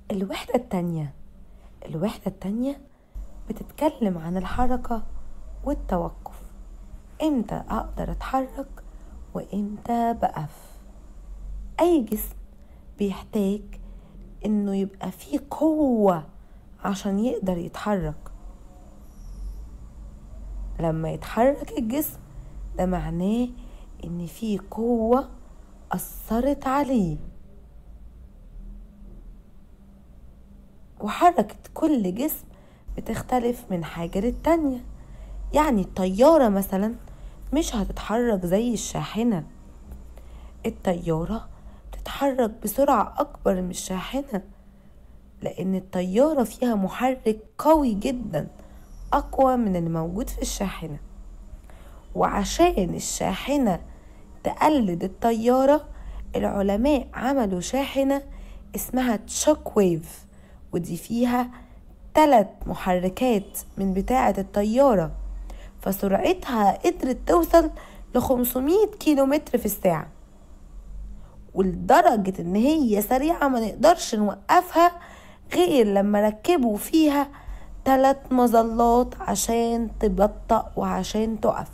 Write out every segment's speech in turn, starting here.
الوحدة التانية الوحدة التانية بتتكلم عن الحركة والتوقف امتى اقدر اتحرك وامتى بقف اي جسم بيحتاج انه يبقى فيه قوة عشان يقدر يتحرك لما يتحرك الجسم ده معناه ان في قوة اثرت عليه وحركة كل جسم بتختلف من حاجة للتانية يعني الطيارة مثلا مش هتتحرك زي الشاحنة الطيارة بتتحرك بسرعة أكبر من الشاحنة لأن الطيارة فيها محرك قوي جدا أقوى من اللي موجود في الشاحنة وعشان الشاحنة تقلد الطيارة العلماء عملوا شاحنة اسمها تشوك ويف ودي فيها تلات محركات من بتاعة الطيارة فسرعتها قدرت توصل ل 500 كيلومتر في الساعة ولدرجة ان هي سريعة ما نقدرش نوقفها غير لما ركبوا فيها تلات مظلات عشان تبطأ وعشان تقف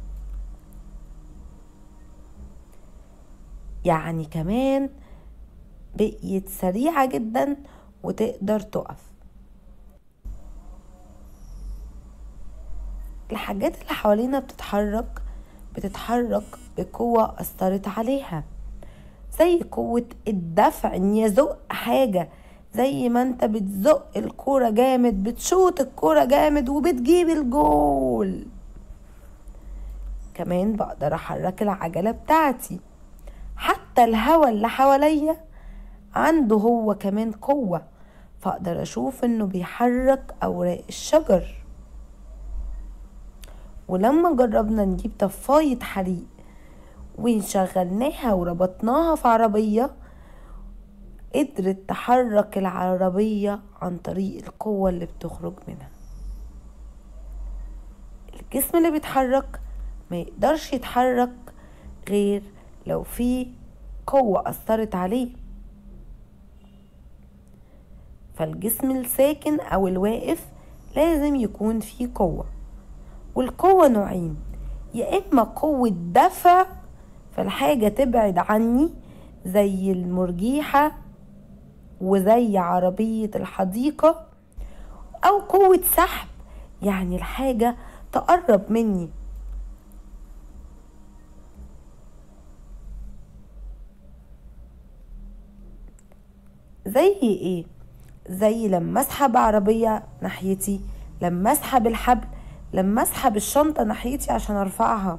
يعني كمان بقيت سريعة جدا وتقدر تقف الحاجات اللي حوالينا بتتحرك بتتحرك بقوة أثرت عليها زي قوة الدفع إن يزق حاجة زي ما انت بتزق الكورة جامد بتشوط الكورة جامد وبتجيب الجول كمان بقدر أحرك العجلة بتاعتي حتى الهوا اللي حواليا عنده هو كمان قوة فأقدر أشوف إنه بيحرك أوراق الشجر ولما جربنا نجيب طفاية حريق وشغلناها وربطناها في عربية قدرت تحرك العربية عن طريق القوة اللي بتخرج منها الجسم اللي بيتحرك ما يقدرش يتحرك غير لو في قوة أثرت عليه فالجسم الساكن أو الواقف لازم يكون فيه قوة والقوة نوعين يا إما قوة دفع فالحاجة تبعد عني زي المرجيحة وزي عربية الحديقة أو قوة سحب يعني الحاجة تقرب مني زي ايه زي لما اسحب عربية ناحيتي لما اسحب الحبل لما اسحب الشنطة ناحيتي عشان ارفعها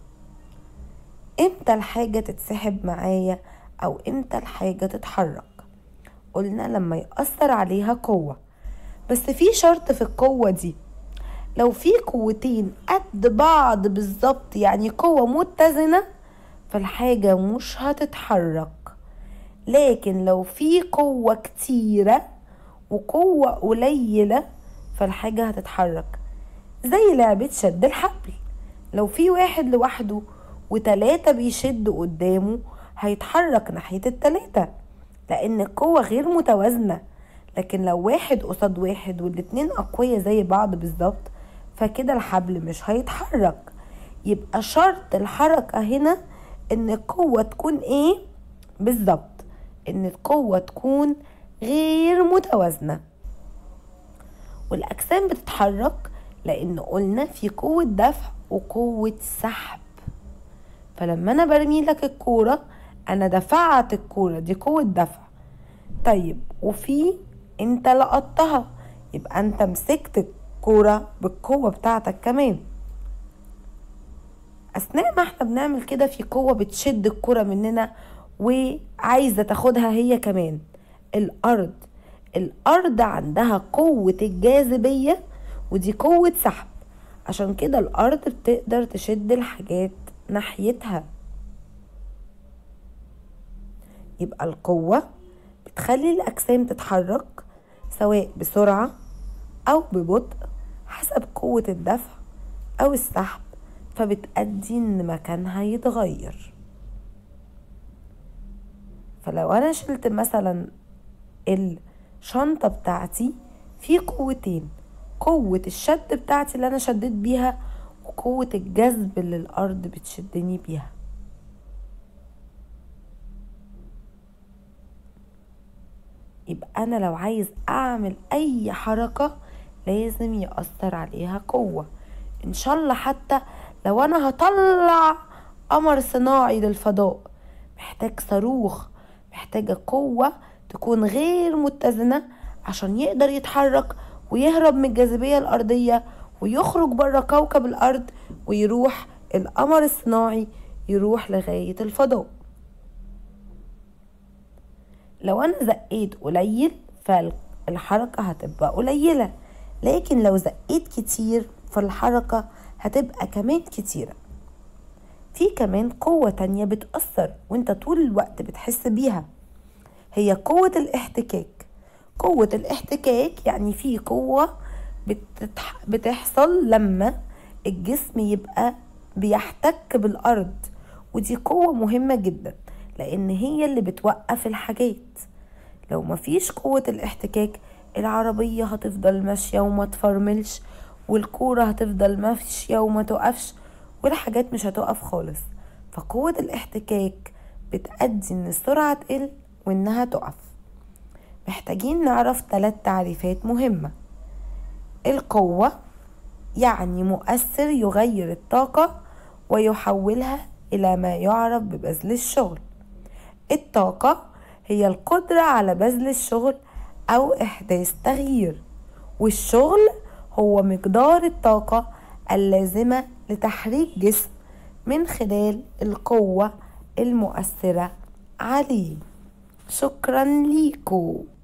امتى الحاجة تتسحب معايا او امتى الحاجة تتحرك قلنا لما يأثر عليها قوة بس في شرط في القوة دي لو في قوتين قد بعض بالظبط يعني قوة متزنة فالحاجة مش هتتحرك لكن لو في قوة كتيرة وقوة قليلة فالحاجة هتتحرك زي لعبة شد الحبل لو في واحد لوحده وتلاتة بيشدوا قدامه هيتحرك ناحية التلاتة لأن القوة غير متوازنة لكن لو واحد قصاد واحد والاتنين أقوياء زي بعض بالظبط فكده الحبل مش هيتحرك يبقى شرط الحركة هنا إن القوة تكون إيه بالظبط إن القوة تكون غير متوازنة والأجسام بتتحرك لأن قلنا في قوة دفع وقوة سحب فلما أنا برمي لك الكورة أنا دفعت الكورة دي قوة دفع طيب وفي أنت لقطتها يبقى أنت مسكت الكورة بالقوة بتاعتك كمان أثناء ما احنا بنعمل كده في قوة بتشد الكرة مننا وعايزة تاخدها هي كمان الأرض الأرض عندها قوة الجاذبية ودي قوة سحب عشان كده الأرض بتقدر تشد الحاجات ناحيتها يبقى القوة بتخلي الأجسام تتحرك سواء بسرعة أو ببطء حسب قوة الدفع أو السحب فبتأدي إن مكانها يتغير فلو أنا شلت مثلا شنطة بتاعتي في قوتين قوة الشد بتاعتي اللي أنا شديت بيها وقوة الجذب اللي الأرض بتشدني بيها يبقى أنا لو عايز أعمل أي حركة لازم يأثر عليها قوة إن شاء الله حتى لو أنا هطلع قمر صناعي للفضاء محتاج صاروخ محتاجة قوة تكون غير متزنة عشان يقدر يتحرك ويهرب من الجاذبية الأرضية ويخرج بره كوكب الأرض ويروح القمر الصناعي يروح لغاية الفضاء لو أنا زقيت قليل فالحركة هتبقى قليلة لكن لو زقيت كتير فالحركة هتبقى كمان كتيرة في كمان قوة تانية بتأثر وانت طول الوقت بتحس بيها هي قوة الاحتكاك قوة الاحتكاك يعني في قوة بتتح... بتحصل لما الجسم يبقى بيحتك بالأرض ودي قوة مهمة جدا لأن هي اللي بتوقف الحاجات لو مفيش قوة الاحتكاك العربية هتفضل ماشية وما تفرملش والكورة هتفضل ماشية وما تقفش والحاجات مش هتقف خالص فقوة الاحتكاك بتأدي ان السرعة تقل وانها تقف محتاجين نعرف ثلاث تعريفات مهمة القوة يعني مؤثر يغير الطاقة ويحولها إلى ما يعرف ببذل الشغل الطاقة هي القدرة على بذل الشغل أو إحداث تغيير والشغل هو مقدار الطاقة اللازمة لتحريك جسم من خلال القوة المؤثرة عليه شكرا ليكم